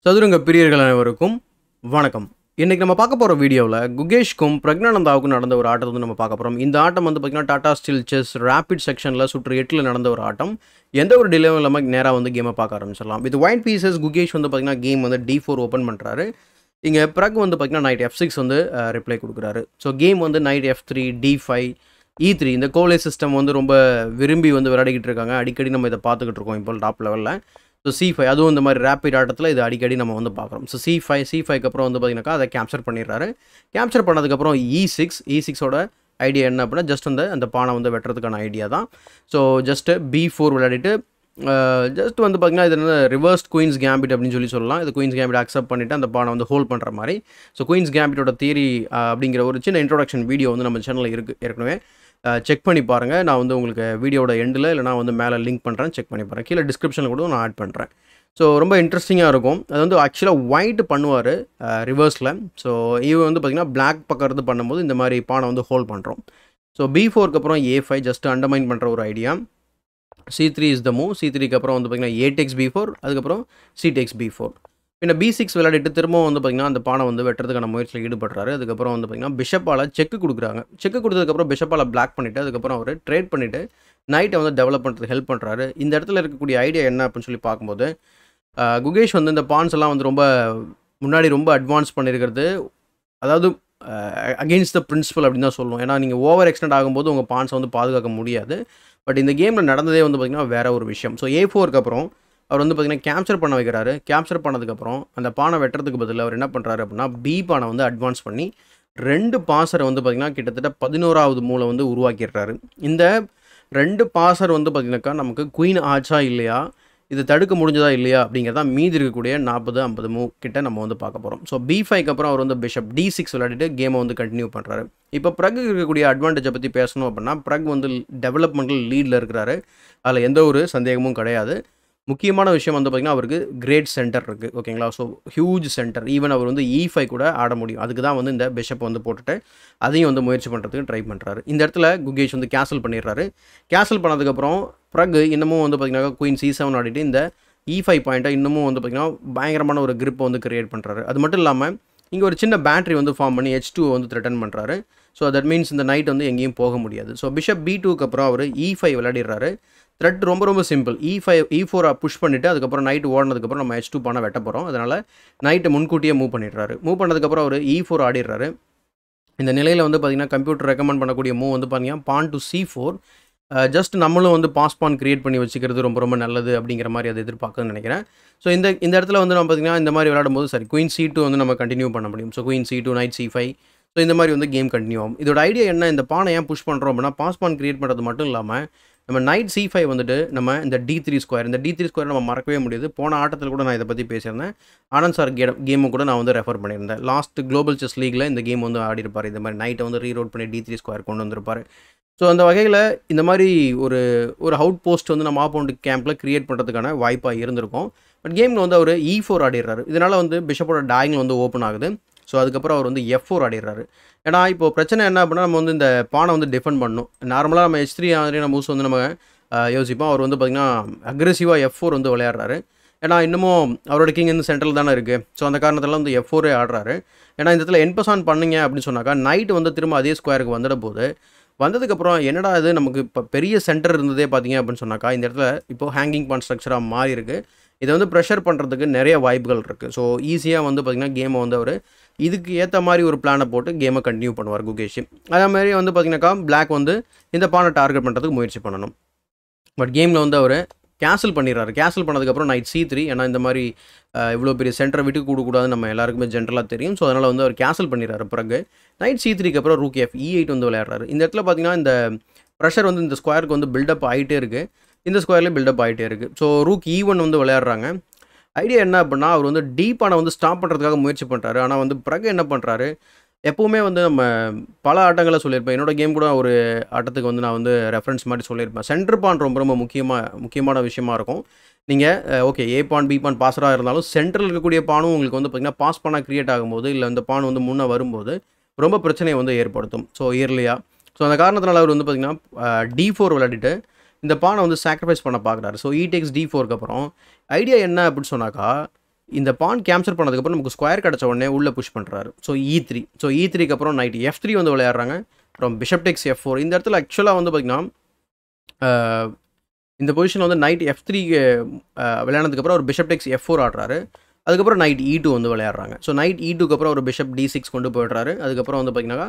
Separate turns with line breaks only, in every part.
சதுரங்க பிரியர்கள் அனைவருக்கும் வணக்கம் இன்றைக்கி நம்ம பார்க்க போகிற வீடியோவில் குகேஷ்க்கும் பிரக்னானந்தாவுக்கும் நடந்த ஒரு ஆட்டத்தை வந்து நம்ம பார்க்க போகிறோம் இந்த ஆட்டம் வந்து பார்த்திங்கன்னா டாடா ஸ்டீல் செஸ் ரேபிட் செக்ஷனில் சுற்று எட்டில் நடந்த ஒரு ஆட்டம் எந்த ஒரு டிலேவும் இல்லாமல் நேராக வந்து கேமை பார்க்க ஆரம்பிச்சிடலாம் இது ஒயிட் பீசஸ் குகேஷ் வந்து பார்த்திங்கன்னா கேம் வந்து டி ஃபோர் ஓப்பன் பண்ணுறாரு இங்கே பிரக் வந்து பார்த்திங்கன்னா நைட் எஃப் சிக்ஸ் வந்து ரிப்ளை கொடுக்குறாரு ஸோ கேம் வந்து knight F three D five E three இந்த கோலே சிஸ்டம் வந்து ரொம்ப விரும்பி வந்து விளையாடிக்கிட்டு இருக்காங்க அடிக்கடி நம்ம இதை பார்த்துக்கிட்டு இருக்கோம் இப்போ டாப் லெவலில் ஸோ சி ஃபைவ் அதுவும் இந்த மாதிரி ரேப்பிட் ஆட்டத்தில் இது அடிக்கடி நம்ம வந்து பார்க்குறோம் ஸோ சி ஃபைவ் சி ஃபைவ்க்கு அப்புறம் வந்து பார்த்தீங்கன்னாக்கா அதை கேப்சர் பண்ணிடுறாரு கேப்சர் பண்ணதுக்கப்புறம் இ சிக்ஸ் இ சிக்ஸோட ஐடியா என்ன அப்படின்னா ஜஸ்ட் அந்த அந்த பானை வந்து வெட்டுறதுக்கான ஐடியா தான் ஸோ ஜஸ்ட்டு பி ஃபோர் விளையாடிட்டு ஜஸ்ட் வந்து பார்த்திங்கன்னா இது என்ன ரிவர்ஸ் குயின்ஸ் கேம்பிட் அப்படின்னு சொல்லி சொல்லலாம் இது குயின்ஸ் கேம்பிட் அக்செப்ட் பண்ணிவிட்டு அந்த பானை வந்து ஹோல்ட் பண்ணுற மாதிரி ஸோ குயின்ஸ் கேம்பிட்டோட தியரி அப்படிங்கிற ஒரு சின்ன இன்ட்ரோடக்ஷன் வீடியோ வந்து நம்ம சேனலில் இருக்குது ஏற்கனவே செக் பண்ணி பாருங்கள் நான் வந்து உங்களுக்கு வீடியோட எண்டில் இல்லை நான் வந்து மேலே லிங்க் பண்ணுறேன் செக் பண்ணி பாருங்கள் கீழே டிஸ்கிரிப்ஷனில் கூட நான் ஆட் பண்ணுறேன் ஸோ ரொம்ப இன்ட்ரெஸ்டிங்காக இருக்கும் அது வந்து ஆக்சுவலாக ஒயிட் பண்ணுவார் ரிவர்ஸில் ஸோ இவன் வந்து பார்த்திங்கன்னா பிளாக் பக்கம் இருந்து பண்ணும்போது இந்த மாதிரி பானை வந்து ஹோல்ட் பண்ணுறோம் ஸோ பி ஃபோருக்கு அப்புறம் ஏ ஃபைவ் ஜஸ்ட் அண்டர்மைன் பண்ணுற ஒரு idea C three is the move C த்ரீக்கு அப்புறம் வந்து பார்த்திங்கன்னா ஏ டெக்ஸ் பி ஃபோர் அதுக்கப்புறம் சி டெக்ஸ் பி ஃபோர் பின்ன பி சிக்ஸ் விளையாடிட்டு திரும்பவும் வந்து பார்த்திங்கன்னா அந்த பானை வந்து வெட்டுறதுக்கான முயற்சியில் ஈடுபடுறாரு அதுக்கப்புறம் வந்து பார்த்திங்கன்னா பிஷப்பால் செக்கு கொடுக்குறாங்க செக்கு கொடுத்ததுக்கப்புறம் பிஷப்பால் பிளாக் பண்ணிவிட்டு அதுக்கப்புறம் அவர் ட்ரேட் பண்ணிவிட்டு நைட்டை வந்து டெவலப் பண்ணுறதுக்கு ஹெல்ப் பண்ணுறாரு இந்த இடத்துல இருக்கக்கூடிய ஐடியா என்ன அப்படின்னு சொல்லி பார்க்கும்போது குகேஷ் வந்து இந்த பான்ஸ் எல்லாம் வந்து ரொம்ப முன்னாடி ரொம்ப அட்வான்ஸ் பண்ணியிருக்கிறது அதாவது அகெயின்ஸ்ட் த பிரின்சிபல் அப்படின்னு தான் சொல்லுவோம் ஏன்னா நீங்கள் ஓவர் எக்ஸ்டெண்ட் ஆகும்போது உங்கள் பான்ஸை வந்து பாதுகாக்க முடியாது பட் இந்த கேமில் நடந்ததே வந்து பார்த்திங்கன்னா வேறு ஒரு விஷயம் ஸோ ஏ ஃபோருக்கு அப்புறம் அவர் வந்து பார்த்திங்கன்னா கேப்சர் பண்ண வைக்கிறாரு கேப்சர் பண்ணதுக்கப்புறம் அந்த பானை வெட்டுறதுக்கு பதில் அவர் என்ன பண்ணுறாரு அப்படின்னா பி பானை வந்து அட்வான்ஸ் பண்ணி ரெண்டு பாசரை வந்து பார்த்திங்கன்னா கிட்டத்தட்ட பதினோராவது மூளை வந்து உருவாக்கிடுறாரு இந்த ரெண்டு பாசர் வந்து பார்த்திங்கனாக்கா நமக்கு குயின் ஆச்சா இல்லையா இது தடுக்க முடிஞ்சதா இல்லையா அப்படிங்கிறதா மீதி இருக்கக்கூடிய நாற்பது ஐம்பது மூவ் கிட்ட நம்ம வந்து பார்க்க போகிறோம் ஸோ பி ஃபைவ்க்கு அப்புறம் அவர் வந்து பிஷப் டி சிக்ஸ் விளையாடிட்டு கேமை வந்து கண்டினியூ பண்ணுறாரு இப்போ ப்ரக் இருக்கக்கூடிய அட்வான்டேஜை பற்றி பேசணும் அப்படின்னா ப்ரக் வந்து டெவலப்மெண்டல் லீடில் இருக்கிறாரு அதில் எந்த ஒரு சந்தேகமும் கிடையாது முக்கியமான விஷயம் வந்து பார்த்திங்கன்னா அவருக்கு கிரேட் சென்டர் இருக்குது ஓகேங்களா ஸோ ஹியூஜ் சென்டர் ஈவன் அவர் வந்து இ ஃபைவ் கூட ஆட முடியும் அதுக்கு தான் வந்து இந்த பிஷப் வந்து போட்டுட்டு அதையும் வந்து முயற்சி பண்ணுறதுக்கு ட்ரை பண்ணுறாரு இந்த இடத்துல குகேஷ் வந்து கேன்சல் பண்ணிடுறாரு கேன்சல் பண்ணதுக்கப்புறம் பிறகு இன்னமும் வந்து பார்த்திங்கன்னா குயின் சி செவன் ஆடிட்டு இந்த இ ஃபைவ் பாயிண்ட்டை இன்னமும் வந்து பார்த்திங்கன்னா பயங்கரமான ஒரு கிரிப்பை வந்து கிரியேட் பண்ணுறாரு அது மட்டும் இல்லாமல் இங்கே ஒரு சின்ன பேட்டரி வந்து ஃபார்ம் பண்ணி ஹெச் டூ வந்து த்ரெட்டன் பண்ணுறாரு ஸோ தட் மீன்ஸ் இந்த நைட் வந்து எங்கேயும் போக முடியாது ஸோ பிஷப் பி டூக்கு அப்புறம் அவர் இ ஃபைவ் விளையாடிடுறாரு த்ரெட் ரொம்ப ரொம்ப சிம்பிள் இ ஃபைவ் இ ஃபோரை புஷ் பண்ணிவிட்டு அதுக்கப்புறம் நைட் ஓடினதுக்கப்புறம் நம்ம ஹெச் டூ பானை வெட்ட போகிறோம் அதனால் நைட்டை முன்கூட்டியே மூவ் பண்ணிடுறாரு மூவ் பண்ணதுக்கப்புறம் அவர் இ ஃபோர் ஆடிடுறாரு இந்த நிலையில் வந்து பார்த்திங்கன்னா கம்ப்யூட்டர் ரெக்கமெண்ட் பண்ணக்கூடிய மூவ் வந்து பார்த்திங்கன்னா pawn to C four just நம்மளும் வந்து பாஸ் பான் க்ரியேட் பண்ணி வச்சுக்கிறது ரொம்ப ரொம்ப நல்லது அப்படிங்கிற மாதிரி அதை எதிர்பார்க்குன்னு நினைக்கிறேன் ஸோ இந்த இந்த இடத்துல வந்து நம்ம பார்த்திங்கன்னா இந்த மாதிரி விளையாடும்போது சரி குயின் சி டூ வந்து நம்ம கண்டினியூ பண்ண முடியும் so queen C two knight C five so இந்த மாதிரி வந்து கேம் கண்டினியூ ஆகும் இதோட ஐடியா என்ன இந்த பானை ஏன் புஷ் பண்ணுறோம் அப்படின்னா பாஸ் பான் க்ரியேட் பண்ணுறது மட்டும் இல்லாமல் நம்ம நைட் சி ஃபைவ் வந்துட்டு நம்ம இந்த டி த்ரீ ஸ்கொயர் இந்த டி த்ரீ ஸ்கொயர் நம்ம மறக்கவே முடியாது போன ஆட்டத்தில் கூட நான் இதை பற்றி பேசியிருந்தேன் ஆனந்த் சார் கே கேமை கூட நான் வந்து ரெஃபர் பண்ணியிருந்தேன் லாஸ்ட் குளோபல் செஸ் லீக்கில் இந்த கேம் வந்து ஆடி இருப்பார் இந்த மாதிரி நைட்டை வந்து ரீரோட் பண்ணி டி த்ரீ ஸ்கொயர் கொண்டு வந்திருப்பார் ஸோ அந்த வகையில் இந்த மாதிரி ஒரு ஒரு அவுட் போஸ்ட் வந்து நம்ம ஆப்போண்ட் கேம்பில் க்ரியேட் பண்ணுறதுக்கான வாய்ப்பாக இருந்திருக்கும் பட் கேமில் வந்து அவர் இ ஃபோர் ஆடிடுறாரு இதனால் வந்து பிஷப்போட டாயிங் வந்து ஓப்பன் ஆகுது ஸோ அதுக்கப்புறம் அவர் வந்து எஃப் ஃபோர் ஆடிடுறாரு ஏன்னா இப்போ பிரச்சனை என்ன அப்படின்னா நம்ம வந்து இந்த பானை வந்து டிஃபெண்ட் பண்ணணும் நார்மலாக நம்ம ஹெச் த்ரீ மாதிரியான மூவ்ஸ் வந்து நம்ம யோசிப்போம் அவர் வந்து பார்த்திங்கன்னா அக்ரெசிவாக எஃப் ஃபோர் வந்து விளையாடுறாரு ஏன்னா இன்னமும் அவரோட கிங் வந்து சென்ட்ரல் தானே இருக்குது ஸோ அந்த காரணத்தில் வந்து எஃப் ஃபோரே ஆடுறாரு ஏன்னா இந்த இடத்துல என்பஸ் ஆன் பண்ணிங்க அப்படின்னு சொன்னாக்கா நைட் வந்து திரும்ப அதே ஸ்கொயருக்கு வந்துட போது வந்ததுக்கப்புறம் என்னடா இது நமக்கு இப்போ பெரிய சென்டர் இருந்ததே பார்த்தீங்க அப்படின்னு சொன்னாக்கா இந்த இடத்துல இப்போ ஹேங்கிங் பான் ஸ்ட்ரக்சராக மாறி இருக்குது இதை வந்து ப்ரெஷர் பண்ணுறதுக்கு நிறைய வாய்ப்புகள் இருக்குது ஸோ ஈஸியாக வந்து பார்த்திங்கன்னா கேமை வந்து அவர் இதுக்கு ஏற்ற மாதிரி ஒரு பிளானை போட்டு கேமை கண்டினியூ பண்ணுவார் குகேஷ் அதே மாதிரி வந்து பார்த்திங்கனாக்கா பிளாக் வந்து இந்த பானை டார்கெட் பண்ணுறதுக்கு முயற்சி பண்ணணும் பட் கேமில் வந்து அவர் கேன்சல் பண்ணிடுறாரு கேன்சல் பண்ணதுக்கப்புறம் நைட் சி த்ரீ ஏன்னா இந்த மாதிரி இவ்வளோ பெரிய சென்டரை விட்டு கொடுக்கூடாதுன்னு நம்ம எல்லாருக்குமே ஜென்ரலாக தெரியும் ஸோ அதனால் வந்து அவர் கேன்சல் பண்ணிடுறாரு பிறகு நைட் சி த்ரீக்கு அப்புறம் ரூக் எஃப் இ எயிட் வந்து விளையாடுறாரு இந்த இடத்துல பார்த்தீங்கன்னா இந்த ப்ரெஷர் வந்து இந்த ஸ்கொயருக்கு வந்து பில்டப் ஆகிட்டே இருக்குது இந்த ஸ்கொயர்லேயும் பில்டப் ஆகிட்டே இருக்குது ஸோ ரூக் ஈவன் வந்து விளையாடுறாங்க ஐடியா என்ன அப்படின்னா அவர் வந்து டீப்பான வந்து ஸ்டாப் பண்ணுறதுக்காக முயற்சி பண்ணுறாரு ஆனால் வந்து பிறகு என்ன பண்ணுறாரு எப்போவுமே வந்து நம்ம பல ஆட்டங்களை சொல்லியிருப்பேன் என்னோடய கேம் கூட ஒரு ஆட்டத்துக்கு வந்து நான் வந்து ரெஃபரன்ஸ் மாதிரி சொல்லியிருப்பேன் சென்டர் பான் ரொம்ப ரொம்ப முக்கியமாக முக்கியமான விஷயமா இருக்கும் நீங்கள் ஓகே ஏ பான் பி பான் பாஸராக இருந்தாலும் சென்டரில் இருக்கக்கூடிய பானும் உங்களுக்கு வந்து பார்த்திங்கன்னா பாஸ் பண்ணால் க்ரியேட் ஆகும்போது இல்லை இந்த பான் வந்து முன்னே வரும்போது ரொம்ப பிரச்சனையை வந்து ஏற்படுத்தும் ஸோ இயர்லியாக ஸோ அந்த காரணத்தினால அவர் வந்து பார்த்திங்கன்னா டி ஃபோர் விளையாடிட்டு இந்த பானை வந்து சாக்ரிஃபைஸ் பண்ண பார்க்குறாரு ஸோ இடெக்ஸ் டி ஃபோருக்கு அப்புறம் ஐடியா என்ன அப்படின்னு சொன்னாக்கா இந்த பான் கேப்சர் பண்ணதுக்கப்புறம் நமக்கு ஸ்கொயர் கிடச்ச உடனே உள்ளே புஷ் பண்ணுறாரு so E three so E த்ரீக்கு அப்புறம் நைட் எஃப் த்ரீ வந்து விளையாடுறாங்க அப்புறம் பிஷப் டெக்ஸ் எஃப் ஃபோர் இந்த இடத்துல ஆக்சுவலாக வந்து பார்த்திங்கன்னா இந்த பொசிஷனில் வந்து நைட் எஃப் த்ரீ விளையாடுறதுக்கப்புறம் ஒரு பிஷப் டெக்ஸ் எஃப் ஃபோர் ஆடுறாரு அதுக்கப்புறம் நைட் இ டூ வந்து விளையாடுறாங்க ஸோ நைட் இ டூக்கு அப்புறம் ஒரு பிஷப் டி சிக்ஸ் கொண்டு போயிடுறாரு அதுக்கப்புறம் வந்து பார்த்திங்கன்னா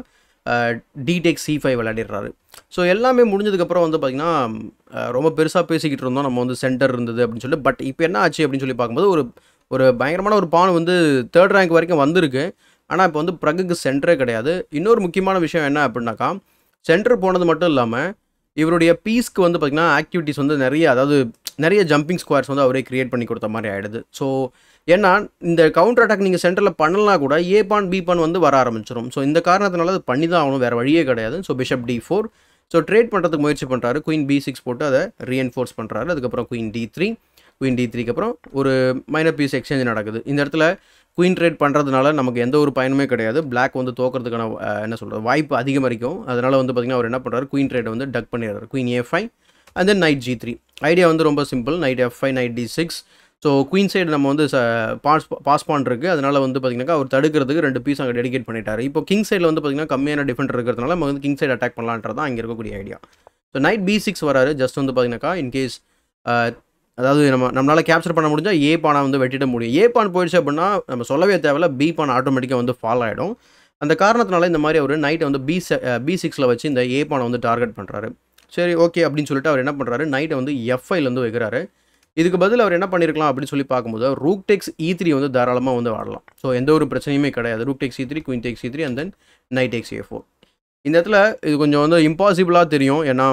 டிடெக் சி ஃபைவ் விளையாடிடுறாரு ஸோ எல்லாமே முடிஞ்சதுக்கப்புறம் வந்து பார்த்திங்கன்னா ரொம்ப பெருசாக பேசிக்கிட்டு இருந்தோம் நம்ம வந்து சென்டர் இருந்தது அப்படின்னு சொல்லி பட் இப்போ என்ன ஆச்சு அப்படின்னு சொல்லி பார்க்கும்போது ஒரு ஒரு பயங்கரமான ஒரு பான் வந்து தேர்ட் ரேங்க் வரைக்கும் வந்திருக்கு ஆனால் இப்போ வந்து ப்ரகுக்கு சென்டரே கிடையாது இன்னொரு முக்கியமான விஷயம் என்ன அப்படின்னாக்கா சென்டர் போனது மட்டும் இல்லாமல் இவருடைய பீஸ்க்கு வந்து பார்த்திங்கன்னா ஆக்டிவிட்டீஸ் வந்து நிறைய அதாவது நிறைய ஜம்பிங் ஸ்கொயர்ஸ் வந்து அவரே கிரியேட் பண்ணி கொடுத்த மாதிரி ஆகிடுது ஸோ ஏன்னா இந்த கவுண்டர் அட்டாக் நீங்கள் சென்டரில் பண்ணலாம் கூட ஏ பான் பி பான் வந்து வர ஆரம்பிச்சிடும் ஸோ இந்த காரணத்தினால அது பண்ணி தான் ஆகணும் வேறு வழியே கிடையாது so bishop D four so trade பண்ணுறதுக்கு முயற்சி பண்ணுறாரு குயின் பி சிக்ஸ் போட்டு அதை ரீஎன்ஃபோர்ஸ் பண்ணுறாரு அதுக்கப்புறம் queen D three queen D த்ரீக்கு அப்புறம் ஒரு மைனர் பீஸ் எக்ஸ்சேஞ்ச் நடக்குது இந்த இடத்துல குயின் ட்ரேட் பண்ணுறதுனால நமக்கு எந்த ஒரு பயனுமே கிடையாது பிளாக் வந்து தோக்கிறதுக்கான என்ன சொல்கிறது வாய்ப்பு அதிகமரிக்கும் அதனால் வந்து பார்த்திங்கன்னா அவர் என்ன பண்ணுறாரு குயின் ட்ரேட் வந்து டக் பண்ணிடுறாரு queen A five and then knight G three idea வந்து ரொம்ப simple knight F five knight D six so queen side நம்ம வந்து பாஸ் பாஸ் பண்ணுறதுக்கு அதனால் வந்து பார்த்திங்கனாக்கா அவர் தடுக்கிறதுக்கு ரெண்டு பீஸ் அங்கே டெடிகேட் பண்ணிட்டார் இப்போ கிங் சைடில் வந்து பார்த்திங்கன்னா கம்மியான டிஃபெண்டர் இருக்கிறதுனால நம்ம வந்து கிங் சைடு அட்டாக் பண்ணலான்றது தான் அங்கே இருக்கக்கூடிய idea so knight B six வராரு ஜஸ்ட் வந்து பார்த்திங்கனாக்கா இன்கேஸ் அதாவது நம்ம நம்மளால் கேப்சர் பண்ண முடிஞ்சால் ஏ பானை வந்து வெட்டிட முடியும் ஏ பான் போயிடுச்சு அப்படின்னா நம்ம சொல்லவே தேவையில்ல பி பான் ஆட்டோமேட்டிக்காக வந்து ஃபால் ஆகிடும் அந்த காரணத்தினால இந்த மாதிரி அவர் நைட்டை வந்து பி பி சிக்ஸில் வச்சு இந்த ஏ பானை வந்து டார்கெட் பண்ணுறாரு சரி ஓகே அப்படின்னு சொல்லிட்டு அவர் என்ன பண்ணுறாரு நைட்டை வந்து எஃப்ஐல வந்து வைக்கிறாரு இதுக்கு பதில் அவர் என்ன பண்ணியிருக்கலாம் அப்படின்னு சொல்லி பார்க்கும்போது ரூக் டெக்ஸ் இ த்ரீ வந்து தாராளமாக வந்து ஆடலாம் ஸோ எந்த ஒரு பிரச்சனையுமே கிடையாது rook takes E three queen takes E three and then knight takes A four இந்த இடத்துல இது கொஞ்சம் வந்து இம்பாசிபிளாக தெரியும் ஏன்னா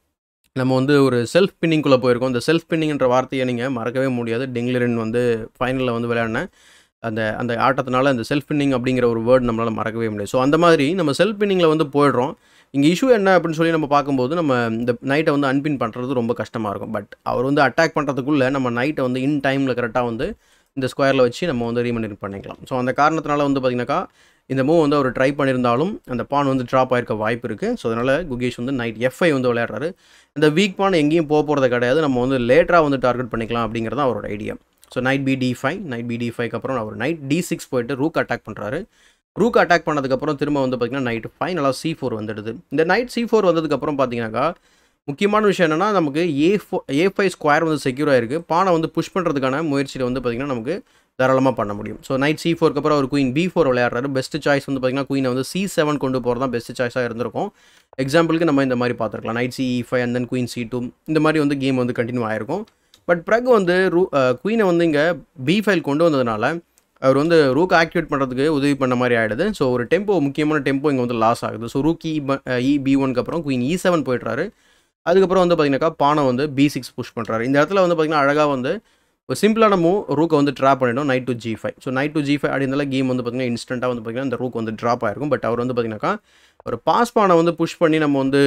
நம்ம வந்து ஒரு செல்ஃப் பின்னிங்குள்ளே போயிருக்கோம் இந்த செல்ஃப் பின்னிங்ன்ற வார்த்தையை நீங்கள் மறக்கவே முடியாது டெங்லிரன் வந்து ஃபைனலில் வந்து விளையாடினேன் அந்த அந்த ஆட்டத்தினால அந்த செல்ஃப் பின்னிங் அப்படிங்கிற ஒரு வேர்டு நம்மளால் மறக்கவே முடியாது ஸோ அந்த மாதிரி நம்ம செல்ஃப் பின்னிங்கில் வந்து போயிடுறோம் இங்கே இஷ்யூ என்ன அப்படின்னு சொல்லி நம்ம பார்க்கும்போது நம்ம இந்த நைட்டை வந்து அன்பின் பண்ணுறது ரொம்ப கஷ்டமாக இருக்கும் பட் அவர் வந்து அட்டாக் பண்ணுறதுக்குள்ளே நம்ம நைட்டை வந்து இன் டைமில் கரெக்டாக வந்து இந்த ஸ்கொயரில் வச்சு நம்ம வந்து ரீமனிட் பண்ணிக்கலாம் ஸோ அந்த காரணத்தினால வந்து பார்த்திங்கனாக்கா இந்த மூவ் வந்து அவர் ட்ரை பண்ணியிருந்தாலும் அந்த பான் வந்து ட்ராப் ஆயிருக்க வாய்ப்பு இருக்குது ஸோ அதனால் குகேஷ் வந்து நைட் எஃப்ஐ வந்து விளையாடுறாரு இந்த வீக் பான் எங்கேயும் போக போகிறது கிடையாது நம்ம வந்து லேட்டராக வந்து டார்கெட் பண்ணிக்கலாம் அப்படிங்கிறது அவரோட idea so knight B D five knight B D ஃபைவ்க்கு அப்புறம் அவர் நைட் டி சிக்ஸ் போயிட்டு ரூக் அட்டாக் பண்ணுறாரு ரூக் அட்டாக் பண்ணதுக்கப்புறம் திரும்ப வந்து பார்த்திங்கன்னா நைட் ஃபைனலாக சி ஃபோர் வந்துடுது இந்த நைட் சி ஃபோர் வந்ததுக்கப்புறம் பார்த்தீங்கன்னாக்கா முக்கியமான விஷயம் என்னென்னா நமக்கு A four A five square வந்து செக்யூர் ஆயிருக்கு பானை வந்து புஷ் பண்ணுறதுக்கான முயற்சியில் வந்து பார்த்திங்கன்னா நமக்கு தாராளமாக பண்ண முடியும் ஸோ நைட் சி ஃபோருக்கு அப்புறம் ஒரு குயின் பி ஃபோர் விளையாடுறாரு பெஸ்ட் சாய்ஸ் வந்து பார்த்திங்கன்னா குயினை வந்து சி செவன் கொண்டு போகிறது தான் பெஸ்ட் சாய்ஸாக இருந்திருக்கும் எக்ஸாம்பிளுக்கு நம்ம இந்த மாதிரி பார்த்துருக்கலாம் knight C five and then queen C two இந்த மாதிரி வந்து கேம் வந்து கண்டினியூ ஆயிருக்கும் பட் ப்ரக் வந்து ரூ குயினை வந்து இங்கே பி ஃபைல் கொண்டு வந்ததுனால அவர் வந்து ரூக் ஆக்டிவேட் பண்ணுறதுக்கு உதவி பண்ண மாதிரி ஆகிடுது ஸோ ஒரு டெம்போ முக்கியமான டெம்போ இங்கே வந்து லாஸ் ஆகுது so rook E E B ஒனுக்கு அப்புறம் குயின் இ செவன் போய்ட்றாரு அதுக்கப்புறம் வந்து பார்த்தீங்கன்னாக்கா பானை வந்து பி சிக்ஸ் புஷ் பண்ணுறாரு இந்த இடத்துல வந்து பார்த்திங்கன்னா அழகாக வந்து ஒரு சிம்பிளான மூவ் ரூக்கை வந்து ட்ராப் பண்ணிடும் knight to G five so knight to G five அப்படினால கேம் வந்து பார்த்திங்கன்னா இன்ஸ்டண்ட்டாக வந்து பார்த்திங்கன்னா இந்த ரூக் வந்து ட்ராப் ஆயிருக்கும் பட் அவர் வந்து பார்த்திங்கனாக்கா ஒரு பாஸ் பானை வந்து புஷ் பண்ணி நம்ம வந்து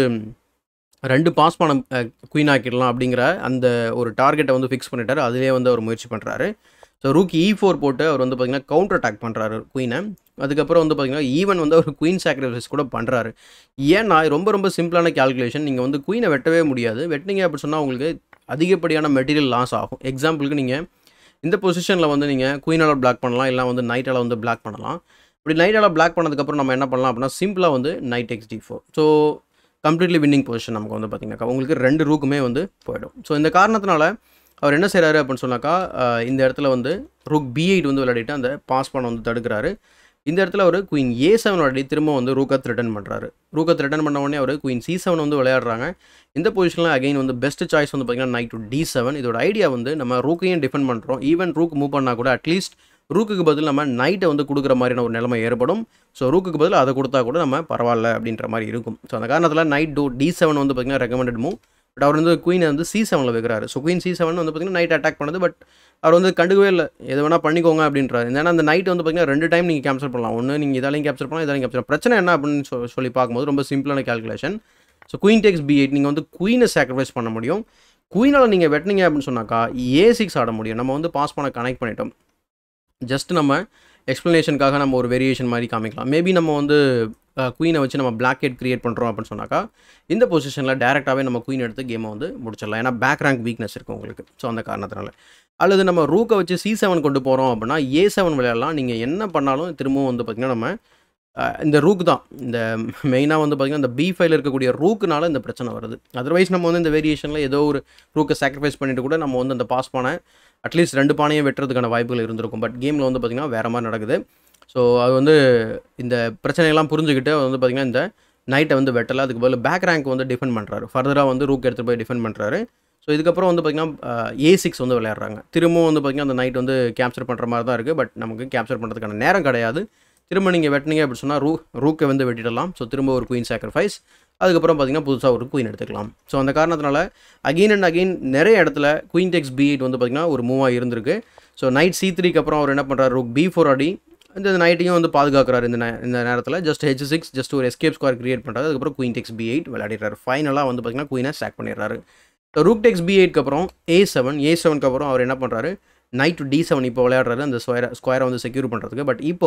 ரெண்டு பாஸ் பானை குயின் ஆக்கிடலாம் அப்படிங்கிற அந்த ஒரு டார்கெட்டை வந்து ஃபிக்ஸ் பண்ணிட்டாரு அதிலே வந்து அவர் முயற்சி பண்ணுறாரு ஸோ ரூக் இ ஃபோர் போட்டு அவர் வந்து பார்த்திங்கன்னா கவுண்டர் அட்டாக் பண்ணுறாரு குயினை அதுக்கப்புறம் வந்து பார்த்திங்கன்னா ஈவன் வந்து அவர் குயின் சாக்ரிஃபைஸ் கூட பண்ணுறாரு ஏன்னா ரொம்ப ரொம்ப சிம்பிளான கேல்குலேஷன் நீங்கள் வந்து குயினை வெட்டவே முடியாது வெட்டினீங்க அப்படி சொன்னால் உங்களுக்கு அதிகப்படியான மெட்டீரியல் லாஸ் ஆகும் எக்ஸாம்பிளுக்கு நீங்கள் இந்த பொசிஷனில் வந்து நீங்கள் குயினால் பிளாக் பண்ணலாம் இல்லை வந்து நைட்டால் வந்து பிளாக் பண்ணலாம் இப்படி நைட்டால் பிளாக் பண்ணதுக்கப்புறம் நம்ம என்ன பண்ணலாம் அப்படின்னா சிம்பிளாக வந்து knight X D four so completely winning position நமக்கு வந்து பார்த்திங்கனாக்கா உங்களுக்கு ரெண்டு ரூக்குமே வந்து போயிடும் ஸோ இந்த காரணத்தினால அவர் என்ன செய்கிறாரு அப்படின்னு சொன்னாக்கா இந்த இடத்துல வந்து ரூக் பி எயிட் வந்து விளையாடிட்டு அந்த பாஸ் பண்ண வந்து தடுக்கிறாரு இந்த இடத்துல அவர் குயின் ஏ செவன் விளையாடி திரும்ப வந்து ரூக்கத் ரிட்டர்ன் பண்ணுறாரு ரூக்கத் ரிட்டர்ன் பண்ண உடனே அவர் குயின் சி செவன் வந்து விளையாடுறாங்க இந்த பொசிஷனில் அகைன் வந்து பெஸ்ட் சாய்ஸ் வந்து பார்த்திங்கன்னா நைட் டு டி செவன் இதோட ஐடியா வந்து நம்ம ரூக்கையும் டிஃபெண்ட் பண்ணுறோம் ஈவன் ரூக் மூவ் பண்ணால் கூட அட்லீஸ்ட் ரூக்குக்கு பதில் நம்ம நைட்டை வந்து கொடுக்குற மாதிரியான ஒரு நிலைமை ஏற்படும் ஸோ ரூக்குக்கு பதில் அதை கொடுத்தா கூட நம்ம பரவாயில்ல அப்படின்ற மாதிரி இருக்கும் ஸோ அந்த காரணத்தில் நைட் டூ டி செவன் வந்து பார்த்திங்கன்னா ரெக்கமெண்டட் மூவ் பட் அவர் வந்து குயினை வந்து சி செவனில் வைக்கிறாரு ஸோ குயின் சி செவன் வந்து பார்த்திங்கன்னா நைட் அட்டாக் பண்ணுது பட் அவர் வந்து கண்டுக்கவே இல்லை எது வேணால் பண்ணிக்கோங்க அப்படின்றாரு ஏன்னா அந்த நைட் வந்து பார்த்திங்கன்னா ரெண்டு டைம் நீங்கள் கேப்சர் பண்ணலாம் ஒன்று நீங்கள் இதாலையும் கேப்சர் பண்ணலாம் இதாலையும் கேப்சர் பிரச்சனை என்ன அப்படின்னு சொ சொல்லி பார்க்கும்போது ரொம்ப சிம்பிளான calculation so queen takes B eight நீங்கள் வந்து குயினை சாக்ரிஃபைஸ் பண்ண முடியும் குயினால் நீங்கள் வெட்டினீங்க அப்படின்னு சொன்னாக்கா ஏ சிக்ஸ் ஆட முடியும் நம்ம வந்து பாஸ் பண்ண கனெக்ட் பண்ணிட்டோம் ஜஸ்ட் நம்ம எக்ஸ்ப்ளனேஷனுக்காக நம்ம ஒரு வேரியேஷன் மாதிரி காமிக்கலாம் மேபி நம்ம வந்து குயினை வச்சு நம்ம பிளாக் ஹெட் கிரியேட் பண்ணுறோம் அப்படின்னு சொன்னாக்கா இந்த பொசிஷனில் டேரெக்டாகவே நம்ம குயின் எடுத்து கேமை வந்து முடிச்சிடலாம் ஏன்னா பேக் ரேங்க் வீக்னஸ் இருக்குது உங்களுக்கு ஸோ அந்த காரணத்தினால அல்லது நம்ம ரூக்கை வச்சு சி செவன் கொண்டு போகிறோம் அப்படின்னா ஏ செவன் விளையாடலாம் நீங்கள் என்ன பண்ணாலும் திரும்பவும் வந்து பார்த்திங்கன்னா நம்ம அஹ், இந்த ரூக் தான் இந்த மெயினாக வந்து பார்த்திங்கன்னா இந்த பி ஃபைல இருக்கக்கூடிய ரூக்குனால இந்த பிரச்சனை வருது அதர்வைஸ் நம்ம வந்து இந்த வேரியேஷனில் ஏதோ ஒரு ரூக்கை சாக்ரிஃபைஸ் பண்ணிட்டு கூட நம்ம வந்து அந்த பாஸ் பானை அட்லீஸ்ட் ரெண்டு பானையும் வெட்டுறதுக்கான வாய்ப்புகள் இருந்திருக்கும் பட் கேமில் வந்து பார்த்திங்கன்னா வேறு மாதிரி நடக்குது ஸோ அது வந்து இந்த பிரச்சனையெல்லாம் புரிஞ்சுக்கிட்டு அவர் வந்து பார்த்திங்கன்னா இந்த நைட்டை வந்து வெட்டலை அதுக்கு பதில் பேக் ரேங்க் வந்து டிஃபெண்ட் பண்ணுறாரு ஃபர்தராக வந்து ரூக் எடுத்துகிட்டு போய் டிஃபெண்ட் பண்ணுறாரு ஸோ இதுக்கப்புறம் வந்து பார்த்திங்கன்னா ஏ சிக்ஸ் வந்து விளையாடுறாங்க திரும்பவும் வந்து பார்த்திங்கன்னா அந்த நைட் வந்து கேப்சர் பண்ணுற மாதிரி தான் இருக்குது பட் நமக்கு கேப்சர் பண்ணுறதுக்கான நேரம் கிடையாது திரும்ப நீங்கள் வெட்டினீங்க அப்படி சொன்னால் ரூ ரூக்கை வந்து வெட்டிடலாம் ஸோ திரும்ப ஒரு குயின் சாக்ரிஃபைஸ் அதுக்கப்புறம் பார்த்தீங்கன்னா புதுசாக ஒரு குயின் எடுத்துக்கலாம் ஸோ அந்த காரணத்தினால அகெயின் அண்ட் அகெயின் நிறைய இடத்துல குயின் டெக்ஸ் பி எயிட் வந்து பார்த்திங்கன்னா ஒரு மூவாக இருந்திருக்கு ஸோ நைட் சி த்ரீக்கு அப்புறம் அவர் என்ன பண்ணுறாரு ரூக் பி ஃபோர் அடி இந்த நைட்டையும் வந்து பாதுகாக்கிறாரு இந்த நே- இந்த நேரத்தில் ஜஸ்ட் ஹெச் சிக்ஸ் ஜஸ்ட் ஒரு எஸ்கேப் ஸ்கொயர் கிரியேட் பண்ணுறாரு அதுக்கப்புறம் குயின் டெக்ஸ் பி எயிட் விளையாடிறாரு ஃபைனலாக வந்து பார்த்திங்கன்னா குயினை ஸ்டாக் பண்ணிடுறாரு ரூக் டெக்ஸ் பி எயிட்க்கு அப்புறம் ஏ செவன் ஏ செவனுக்கு அப்புறம் அவர் என்ன பண்ணுறாரு நைட் டு டி செவன் இப்போ விளையாடுறாரு அந்த ஸ்கொயரை ஸ்கொயரை வந்து செக்யூர் பண்ணுறதுக்கு பட் இப்போ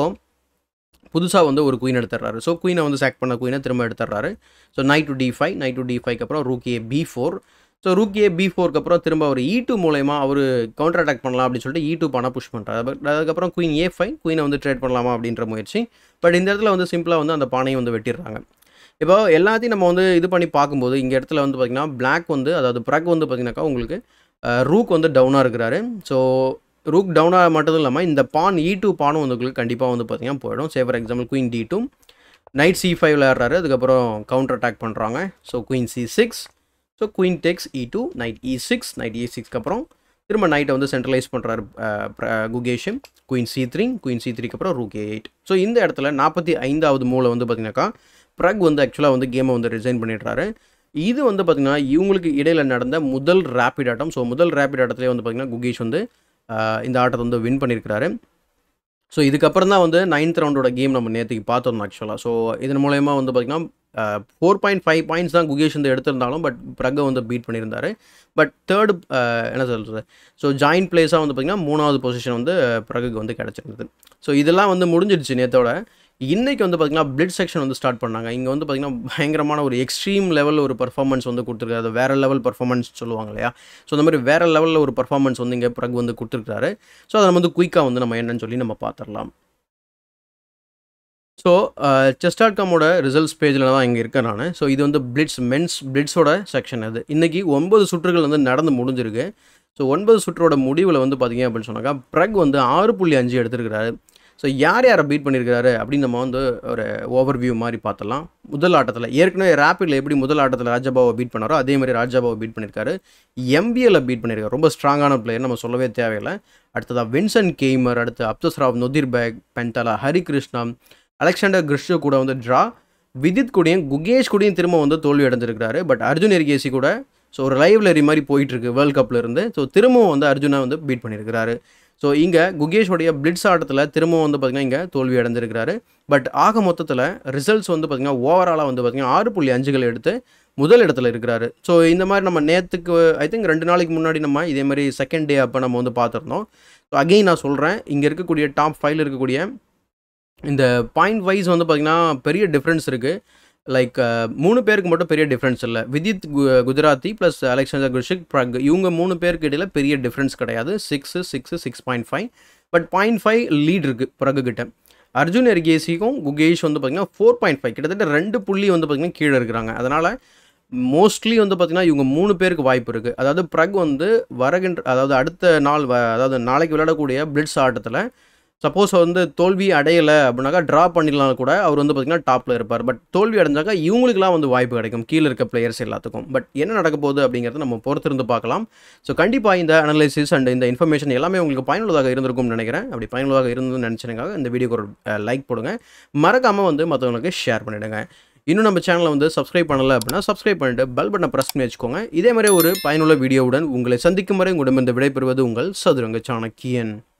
புதுசாக வந்து ஒரு குயின் எடுத்துடுறாரு ஸோ குயினை வந்து சாக் பண்ண குயினை திரும்ப எடுத்துடுறாரு so knight to D five knight to D ஃபைவ்க்கு அப்புறம் rook A B four so rook A B ஃபோருக்கு அப்புறம் திரும்ப அவர் இ டூ மூலயமா அவர் கவுண்டர் அட்டாக் பண்ணலாம் அப்படின்னு சொல்லிட்டு இ டூ பண்ண புஷ் பண்ணுறாரு பட் அதுக்கப்புறம் குயின் ஏ ஃபைவ் குயினை வந்து ட்ரேட் பண்ணலாமா அப்படின்ற முயற்சி பட் இந்த இடத்துல வந்து சிம்பிளாக வந்து அந்த பானையை வந்து வெட்டிடுறாங்க இப்போ எல்லாத்தையும் நம்ம வந்து இது பண்ணி பார்க்கும்போது இங்கே இடத்துல வந்து பார்த்திங்கன்னா பிளாக் வந்து அதாவது ப்ரக் வந்து பார்த்திங்கனாக்கா உங்களுக்கு ரூக் வந்து டவுனாக இருக்கிறாரு ஸோ ரூக் டவுனாக மட்டும் இல்லாமல் இந்த பான் இ டூ பானும் வந்து உங்களுக்கு கண்டிப்பாக வந்து பார்த்திங்கன்னா போயிடும் say for example queen D two knight C five விளையாடுறாரு அதுக்கப்புறம் கவுண்டர் அட்டாக் பண்ணுறாங்க so queen C six so queen takes E two knight E six knight E சிக்ஸ்க்கு அப்புறம் திரும்ப நைட்டை வந்து சென்ட்ரலைஸ் பண்ணுறாரு Gukesh queen C three queen C த்ரீக்கு அப்புறம் ரூக் எயிட் ஸோ இந்த இடத்துல நாற்பத்தி ஐந்தாவது மூளை வந்து பார்த்தீங்கன்னாக்கா ப்ரக் வந்து ஆக்சுவலாக வந்து கேமை வந்து ரிசைன் பண்ணிடுறாரு இது வந்து பார்த்திங்கன்னா இவங்களுக்கு இடையில நடந்த முதல் ரேபிட் ஆட்டம் ஸோ முதல் ரேபிட் ஆட்டத்திலே வந்து பார்த்திங்கன்னா குகேஷ் வந்து ஆஹ், இந்த ஆட்டத்தை வந்து வின் பண்ணியிருக்கிறாரு ஸோ இதுக்கப்புறம் தான் வந்து நைன்த் ரவுண்டோட கேம் நம்ம நேற்றுக்கு பார்த்தோம் ஆக்சுவலாக ஸோ இதன் மூலயமா வந்து பார்த்திங்கன்னா ஃபோர் பாயிண்ட் ஃபைவ் பாயிண்ட்ஸ் தான் குகேஷ் வந்து எடுத்திருந்தாலும் பட் ப்ரக்கை வந்து பீட் பண்ணியிருந்தாரு பட் தேர்டு என்ன சொல்கிறது ஸோ ஜாயின்ட் பிளேஸாக வந்து பார்த்திங்கன்னா மூணாவது பொசிஷன் வந்து ப்ரகுக்கு வந்து கிடச்சிருந்தது ஸோ இதெல்லாம் வந்து முடிஞ்சிடுச்சு நேத்தோட இன்னைக்கு வந்து பார்த்திங்கன்னா பிளட் செக்ஷன் வந்து ஸ்டார்ட் பண்ணாங்க இங்கே வந்து பார்த்திங்கன்னா பயங்கரமான ஒரு எக்ஸ்ட்ரீம் லெவல் ஒரு பர்ஃபார்மன்ஸ் வந்து கொடுத்துருக்காரு அது வேறு லெவல் பர்ஃபார்மன்ஸ் சொல்லுவாங்க இல்லையா ஸோ அந்த மாதிரி வேறு லெவலில் ஒரு பர்ஃபார்மன்ஸ் வந்து இங்கே ப்ரக் வந்து கொடுத்துருக்காரு ஸோ அதை நம்ம வந்து குயிக்காக வந்து நம்ம என்னன்னு சொல்லி நம்ம பார்த்துடலாம் ஸோ செஸ் டாட் காமோட ரிசல்ட்ஸ் பேஜில் தான் இங்கே இருக்கேன் நான் ஸோ இது வந்து பிளிட்ஸ் மென்ஸ் பிளிட்ஸோட செக்ஷன் அது இன்றைக்கி ஒன்பது சுற்றுகள் வந்து நடந்து முடிஞ்சிருக்கு ஸோ ஒன்பது சுற்றோட முடிவில் வந்து பார்த்தீங்க அப்படின்னு சொன்னாக்கா ப்ரக் வந்து ஆறு புள்ளி அஞ்சு எடுத்திருக்கிறாரு ஸோ யார் யாரை பீட் பண்ணியிருக்காரு அப்படின்னு நம்ம வந்து ஒரு ஓவர் வியூ மாதிரி பார்த்தலாம் முதல் ஆட்டத்தில் ஏற்கனவே ரேப்பிடில் எப்படி முதல் ஆட்டத்தில் ராஜாபாவை பீட் பண்ணாரோ அதே மாதிரி ராஜாபாவை பீட் பண்ணியிருக்காரு எம்பிஎல்ல பீட் பண்ணியிருக்காரு ரொம்ப ஸ்ட்ராங்கான பிளேயர் நம்ம சொல்லவே தேவையில்லை அடுத்ததாக வின்சென்ட் கெய்மர் அடுத்து Abdusattorov Nodirbek Pentala Harikrishna Alexander கிறிஸ்டோ கூட வந்து ட்ரா விதித் கூடயும் குகேஷ் கூடயும் திரும்ப வந்து தோல்வி அடைஞ்சிருக்காரு பட் அர்ஜுன் எரிகேசி கூட ஸோ ஒரு லைவ்லரி மாதிரி போயிட்டு இருக்கு வேர்ல்ட் கப்ல இருந்து ஸோ திரும்பவும் வந்து அர்ஜுனை வந்து பீட் பண்ணியிருக்கிறாரு ஸோ இங்கே குகேஷோடைய பிளிட்ஸ் ஆட்டத்தில் திரும்பவும் வந்து பார்த்திங்கன்னா இங்கே தோல்வி அடைஞ்சிருக்கிறாரு பட் ஆக மொத்தத்தில் ரிசல்ட்ஸ் வந்து பார்த்திங்கன்னா ஓவராலாக வந்து பார்த்திங்கன்னா ஆறு புள்ளி அஞ்சுகள் எடுத்து முதல் இடத்துல இருக்கிறாரு ஸோ இந்த மாதிரி நம்ம நேற்றுக்கு ஐ திங்க் ரெண்டு நாளைக்கு முன்னாடி நம்ம இதே மாதிரி செகண்ட் டே அப்போ நம்ம வந்து பார்த்துருந்தோம் ஸோ அகெயின் நான் சொல்கிறேன் இங்கே இருக்கக்கூடிய டாப் ஃபைவ்ல இருக்கக்கூடிய இந்த பாயிண்ட் வைஸ் வந்து பார்த்திங்கன்னா பெரிய டிஃப்ரென்ஸ் இருக்குது லைக் மூணு பேருக்கு மட்டும் பெரிய டிஃப்ரென்ஸ் இல்லை விதித் கு- குஜராத்தி ப்ளஸ் அலெக்சாண்டர் குஷிக் ப்ரக் இவங்க மூணு பேருக்கு இடையில பெரிய டிஃப்ரென்ஸ் கிடையாது six six six point five but point five lead இருக்குது ப்ரகு கிட்ட அர்ஜுன் எர்கேசிக்கும் குகேஷ் வந்து பார்த்திங்கன்னா ஃபோர் பாயிண்ட் ஃபைவ் கிட்டத்தட்ட ரெண்டு புள்ளி வந்து பார்த்திங்கன்னா கீழே இருக்கிறாங்க அதனால் மோஸ்ட்லி வந்து பார்த்திங்கன்னா இவங்க மூணு பேருக்கு வாய்ப்பு இருக்குது அதாவது ப்ரக் வந்து வரகின்ற அதாவது அடுத்த நாள் வ அதாவது நாளைக்கு விளையாடக்கூடிய பிளிட்ஸ் ஆட்டத்தில் சப்போஸ் வந்து தோல்வி அடையலை அப்படின்னாக்கா ட்ரா பண்ணிடலாம் கூட அவர் வந்து பார்த்திங்கன்னா டாப்பில் இருப்பார் பட் தோல்வி அடைஞ்சாக்கா இவங்களுக்குலாம் வந்து வாய்ப்பு கிடைக்கும் கீழே இருக்க பிளேயர்ஸ் எல்லாத்துக்கும் பட் என்ன நடக்க போகுது அப்படிங்கிறத நம்ம பொறுத்திருந்து பார்க்கலாம் ஸோ கண்டிப்பாக இந்த அனலைசிஸ் அண்ட் இந்த இன்ஃபர்மேஷன் எல்லாமே உங்களுக்கு பயனுள்ளதாக இருந்திருக்கும்னு நினைக்கிறேன் அப்படி பயனுள்ளதாக இருந்ததுன்னு நினச்சினாங்க இந்த வீடியோக்கு ஒரு லைக் போடுங்க மறக்காமல் வந்து மற்றவங்களுக்கு ஷேர் பண்ணிவிடுங்க இன்னும் நம்ம சேனலை வந்து சப்ஸ்கிரைப் பண்ணல அப்படின்னா சப்ஸ்கிரைப் பண்ணிட்டு பெல் பட்டனை ப்ரெஸ் பண்ணி வச்சுக்கோங்க இதே மாதிரி ஒரு பயனுள்ள வீடியோவுடன் உங்களை சந்திக்கும் வரை உங்களிடம் இந்த விடைபெறுவது உங்கள் சதுரங்க சாணக்கியன்